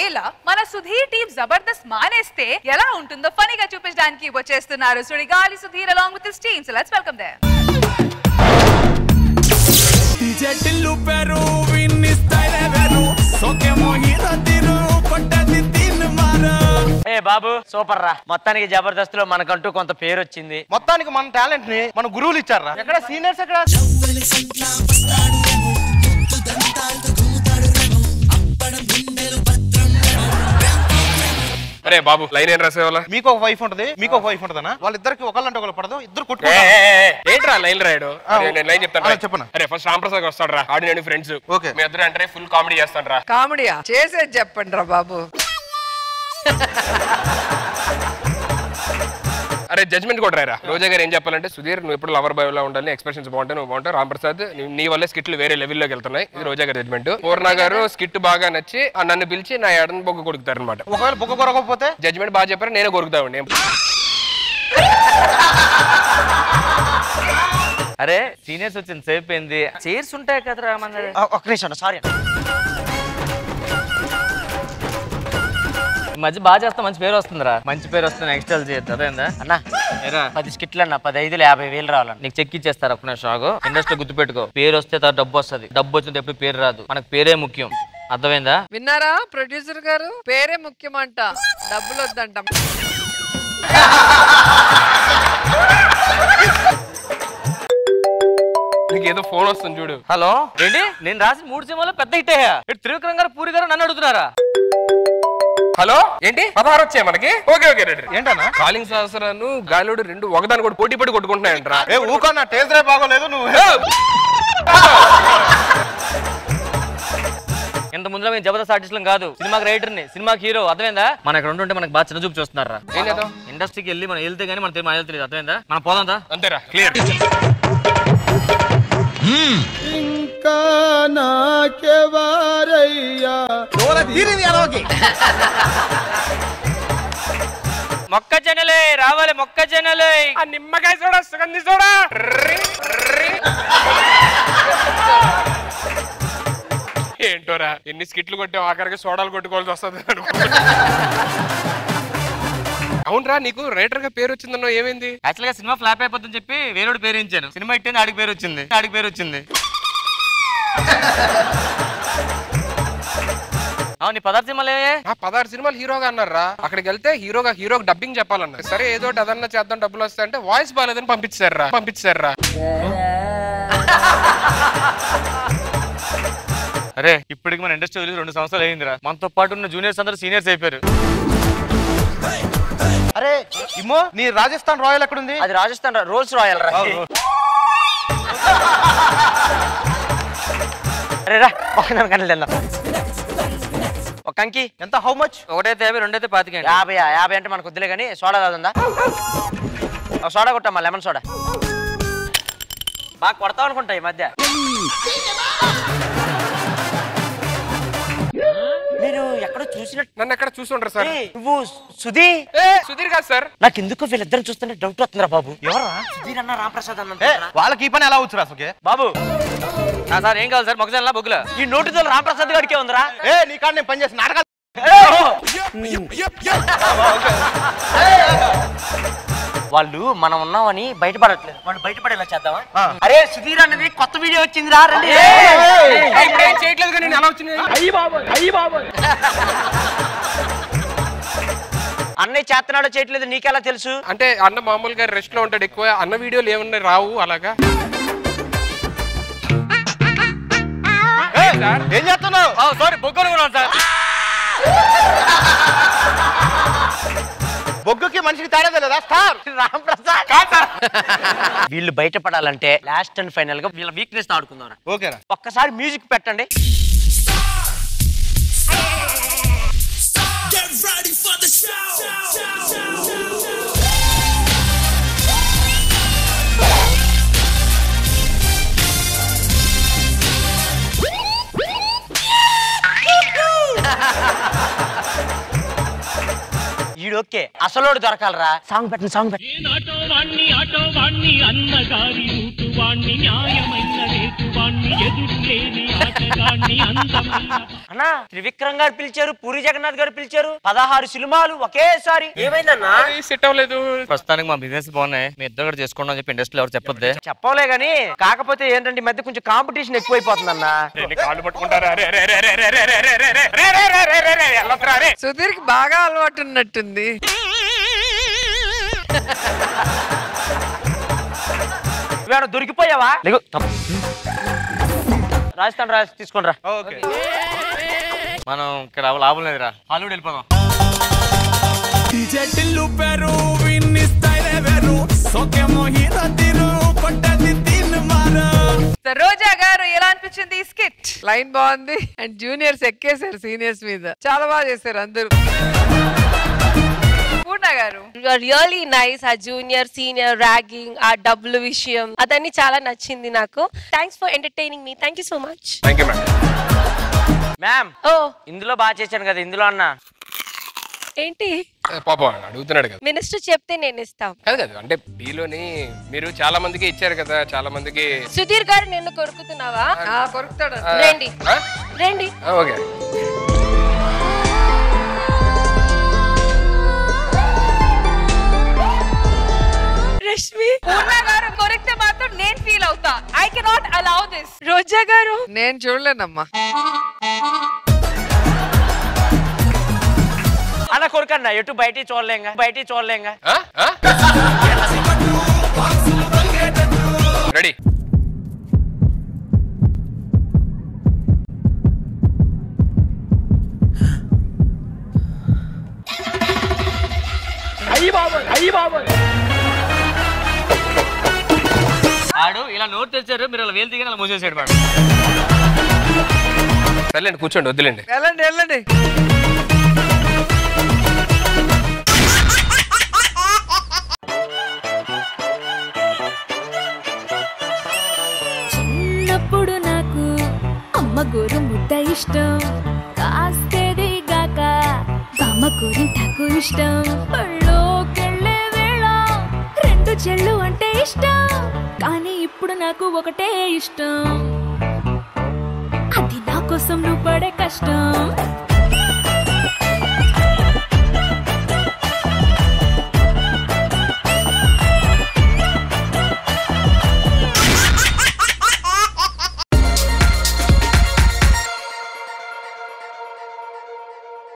ఒకవేళ మన సుధీర్ టీం జబర్దస్త్ మానేస్తే ఎలా ఉంటుందో ఫనీగా చూపించడానికి వచ్చేస్తున్నారు Sudigali Sudheer along with his team so let's welcome their జటిల్లు పెరు విన్ని స్టైల్ వెరు సోకే మోహిత తిరు కొట్టది తిన్ మారు ఏ బాబు సూపర్ రా మొత్తానికి జబర్దస్త్ లో మనకంటూ కొంత పేరు వచ్చింది మొత్తానికి మన టాలెంట్ ని మన గురువులు ఇచ్చారా ఎక్కడ సీనియర్స్ ఎక్కడ అరే బాబు లైన్ ఏం రాసేవాళ్ళ మీకు ఒక వైఫ్ ఉంటది మీకు ఒక వైఫ్ ఉంటదనా వాళ్ళిద్దరికి ఒకళ్ళంటే ఒకళ్ళు పడదు ఇద్దరు ఏ, కొట్టుకుంటారు ఏ, ఏ, ఏంట్రా లైన్ రాయడు ఆ, అరే, నేను లైన్ చెప్తాను ఆ, రా. చెప్పనా. అరే ఫస్ట్ రామప్రసాద్ వస్తాడు రా ఆడి నేను ఫ్రెండ్స్ ఓకే. మీ ఇద్దరు అంటే ఫుల్ కామెడీ చేస్తాను రా కామెడీయా చేసేది చెప్పండి రా బాబు అరే జడ్జ్మెంట్ కూడా రాయరా రోజా గారు ఏం చెప్పాలంటే సుధీర్ నువ్వు ఎప్పుడు లవర్ బాయ్ లా ఉండాలి ఎక్స్ప్రెషన్స్ బాగుంటాయి నువ్వు బాగుంటావు రామప్రసాద్ నీ- నీ వల్లే స్కిట్లు వేరే లెవెల్లోకి వెళ్తున్నాయి ఇది రోజా గారి జడ్జ్మెంట్ పూర్ణ గారు స్కిట్ బాగా నచ్చి ఆ నన్ను పిలిచి నా ఎడన బొగ్గు కొడుకుతారు అనమాట ఒకవేళ బుక్క కొరకపోతే జడ్జ్మెంట్ బాగా చెప్పారు నేనే కొరుకుతామండి అరే సీనియర్స్ వచ్చింది సేపు అయింది చైర్స్ ఉంటాయి కదరా మన ఒక్క నిమిషం సారీ ఈ మధ్య బాగా చేస్తా మంచి పేరు వస్తుందిరా మంచి పేరు వస్తుంది నెక్స్ట్ వాళ్ళు చేయొద్దు అదేందా అన్నా ఏరా పది స్కిట్లు అన్న పది ఐదులు యాభై వేలు రావాలన్న నీకు చెక్ ఇచ్చేస్తారు ఒక్క నిమిషం ఆగు ఇండస్ట్రీ గుర్తుపెట్టుకో పేరు వస్తే తర్వాత డబ్బు వస్తుంది డబ్బు వచ్చింది ఎప్పుడు పేరు రాదు మనకు పేరే ముఖ్యం అర్థమైందా విన్నారా ప్రొడ్యూసర్ గారు పేరే ముఖ్యమంట డబ్బులు వద్దంట నీకు ఏదో ఫోన్ వస్తుంది చూడు హలో ఏంటి నేను రాసిన మూడు సినిమాలు పెద్ద హిట్ అయ్యా ఇటు త్రివిక్రమ్ గారు పూరి గారు నన్ను అడుగుతున్నారా హలో ఏంటి పదహారు వచ్చాయి మనకి ఓకే ఓకే రెడీ ఏంటన్నా కాలింగ్ సహస్రాను గాలిలోడు రెండు ఒకదాని కూడా పోటీ పడి కొట్టుకుంటున్నాయంట్రా ఏ ఊకన్నా టేస్ట్ రే బాగోలేదు నువ్వు ఇంత ముందులో మేము జబర్దస్త్ ఆర్టిస్టులం కాదు సినిమాకి రైటర్ని సినిమాకి హీరో అర్థమైందా మన ఇక్కడ ఉంటుంటే మనకు బాగా చిన్న చూపు చూస్తున్నారా ఏం చేద్దాం ఇండస్ట్రీకి వెళ్ళి మనం వెళ్తే గానీ మన తెలియదు మన తెలియదు అర్థమైందా మనం పోదాందా అంతేరా క్లియర్ ఇంకా నాకెవారయ్యా మొక్క జనలే రావాలి మొక్క జనలే ఆ నిమ్మకాయ చూడా సుగంధి చూడా ఏంటోరా ఎన్ని స్కిట్లు కొట్టావు ఆఖరికి సోడాలు కొట్టుకోవాల్సి వస్తుంది అవునరా నీకు రైటర్ గా పేరు వచ్చిందన్నో ఏమైంది యాక్చువల్ గా సినిమా ఫ్లాప్ అయిపోతుందని చెప్పి వేరేడు పేరు ఇచ్చాను సినిమా ఇట్టింది ఆడికి పేరు వచ్చింది ఆడికి పేరు వచ్చింది అవును నీ పదార్థ సినిమాలే ఆ పదహారు సినిమాలు హీరోగా అన్నారా అక్కడికి వెళ్తే హీరోగా హీరోకి డబ్బింగ్ చెప్పాలన్నారు సరే ఏదో ఒకటి అదన్నా చేద్దాం డబ్బులు వస్తాయంటే వాయిస్ బాగాలేదని పంపించారా పంపించారా అరే ఇప్పటికి మన ఇండస్ట్రీ వదిలి రెండు సంవత్సరాలు అయిందిరా మనతో పాటు ఉన్న జూనియర్స్ అందరూ సీనియర్స్ అయిపోయారు అరే ఇమ్మో నీ రాజస్థాన్ రాయల్ ఎక్కడుంది అది రాజస్థాన్ రా- రోల్స్ రాయల్ రా అరే రా ఒక గంటలు వెళ్దాం ఒక కంకి ఎంత హౌ మచ్ ఒకటైతే యాభై రెండైతే పాతికండి యాభై యాభై అంటే మనకు వద్దులే కానీ సోడా తాగుందా ఒక సోడా కొట్టమ్మా లెమన్ సోడా బాగా కొడతావు అనుకుంటా ఈ మధ్య మీరు ఎక్కడో చూసినట్టు నన్ను ఎక్కడ చూసుంటారు సార్ ఏయ్, నువ్వు సుధీ ఏ సుధీర్ కాదు సార్ నాకు ఎందుకు వీళ్ళిద్దరు చూస్తుంటే డౌట్ వస్తుందిరా బాబు ఎవరా సుధీర్ అన్న రామప్రసాద్ అన్న ఏ వాళ్ళకి ఈ పని ఎలా వచ్చురా సుఖే బాబు ఆ సార్ ఏం కావాలి సార్ మొక్కజొన్న బొగ్గుల ఈ నోటితో రామప్రసాద్ గారికే ఉందిరా ఏ నీ కాడ నేను పని చేసి నాటకాలు వాళ్ళు మనం ఉన్నామని బయటపడట్లేదు వాళ్ళు బయటపడేలా చేద్దామా ఆ. అరే సుధీర్ అన్నది కొత్త వీడియో వచ్చిందిరా రండి ఇప్పుడు ఏం చేయట్లేదు కానీ నేను ఎలా వచ్చింది అన్నయ్య చేస్తున్నాడో చేయట్లేదు నీకెలా తెలుసు అంటే అన్న మామూలుగా రెస్ట్ లో ఉంటాడు ఎక్కువ అన్న వీడియోలు ఏమన్నా రావు అలాగా సార్ ఏం చేస్తున్నావు సారీ బొగ్గు అనుకున్నాను సార్ బొగ్గుకి మనిషికి తేడా తెలియదా స్టార్ రామప్రసాద్ వీళ్ళు బయటపడాలంటే లాస్ట్ అండ్ ఫైనల్ గా వీళ్ళ వీక్నెస్ ఆడుకుందాం ఓకేనా ఒక్కసారి మ్యూజిక్ పెట్టండి ఈడొకే అసలోడు దొరకాలరా సాంగ్ పెట్టండి సాంగ్ పెట్టండి ఆటో వాణ్ణి ఆటో వాణ్ణి అన్నగారి రూటు వాణ్ణి న్యాయమైన రేటు వాణ్ణి ఎదురులేని ఆటగాణ్ణి అందమైన అన్నా త్రివిక్రమ్ గారు పిలిచారు పూరి జగన్నాథ్ గారు పిలిచారు పదహారు సినిమాలు ఒకేసారి ఏమైందన్నా సెట్ అవ్వలేదు ప్రస్తుతానికి మా బిజినెస్ బాగున్నాయి మీ ఇద్దరు కూడా చేసుకోండి అని చెప్పి ఇండస్ట్రీలో ఎవరు చెప్పొద్దే చెప్పలే గానీ కాకపోతే ఏంటంటే ఈ మధ్య కొంచెం కాంపిటీషన్ ఎక్కువైపోతుంది అన్న కాళ్ళు పట్టుకుంటారా రే, రే, రే, రే, రే, రే, రే, రే, రే, రే, రే, రే, రే, రే, రే, రే, వెళ్ళొద్దురా, రే. సుధీర్ కి బాగా అలవాటు ఉన్నట్టుంది ఇవాళ దొరికిపోయావా లేకు రాజస్థాన్ రాసి తీసుకొని రా ఓకే మనం ఇక్కడ లాభం లేదురా హాలీవుడ్ వెళ్ళిపోదాం డీజే టిల్లు పేరు విన్ని స్టైల్ వేరు సోకేమో హీరో తీరు కొట్టది తిన్ మారు సో రోజా గారు ఎలా అనిపించింది ఈ స్కిట్ లైన్ బాగుంది అండ్ జూనియర్స్ ఎక్కేశారు సీనియర్స్ మీద చాలా బాగా చేశారు అందరూ పూర్ణ గారు రియలీ నైస్ ఆ జూనియర్ సీనియర్ ర్యాగింగ్ ఆ డబ్బులు విషయం అదన్నీ చాలా నచ్చింది నాకు థ్యాంక్స్ ఫర్ ఎంటర్టైనింగ్ మీ thank you so much thank you madam ma'am ఓ ఇందులో బాగా చేశాను కదా ఇందులో అన్న ఏంటి పాపం ఆయన అడుగుతున్నాడు కదా మినిస్టర్ చెప్తే నేను ఇస్తాం కాదు కాదు అంటే బీలోని మీరు చాలా మందికి ఇచ్చారు కదా చాలా మందికి సుధీర్ గారు నిన్ను కొరుకుతున్నావా ఆ, కొరుకుతాడు ఆ, రండి ఆ? రండి ఆ, ఓకే రష్మి పూర్ణ గారు కొరికితే మాత్రం నేను ఫీల్ అవుతా I cannot allow this Roja గారు నేను చూడలేనమ్మా అన్న కొడుకన్న ఎటు బయట చూడలేంగా బయట చూడలేంగా ఆ? ఆ? రెడీ ఆడు ఇలా నోట్ తెచ్చారు మీరు ఇలా వేలు దిగిన అలా మూసేసాడు మేడం సర్లేండి కూర్చోండి వద్దులేండి వెళ్ళండి వెళ్ళండి చిన్నప్పుడు నాకు అమ్మ గోరు ముద్ద ఇష్టం కాస్తేది గాక బామ్మ గోరింటాకు ఇష్టం పళ్ళోకెళ్ళే వేళ రెండు చెళ్ళు అంటే ఇష్టం కానీ ఇప్పుడు నాకు ఒకటే ఇష్టం అది నా కోసం నువ్వు పడే కష్టం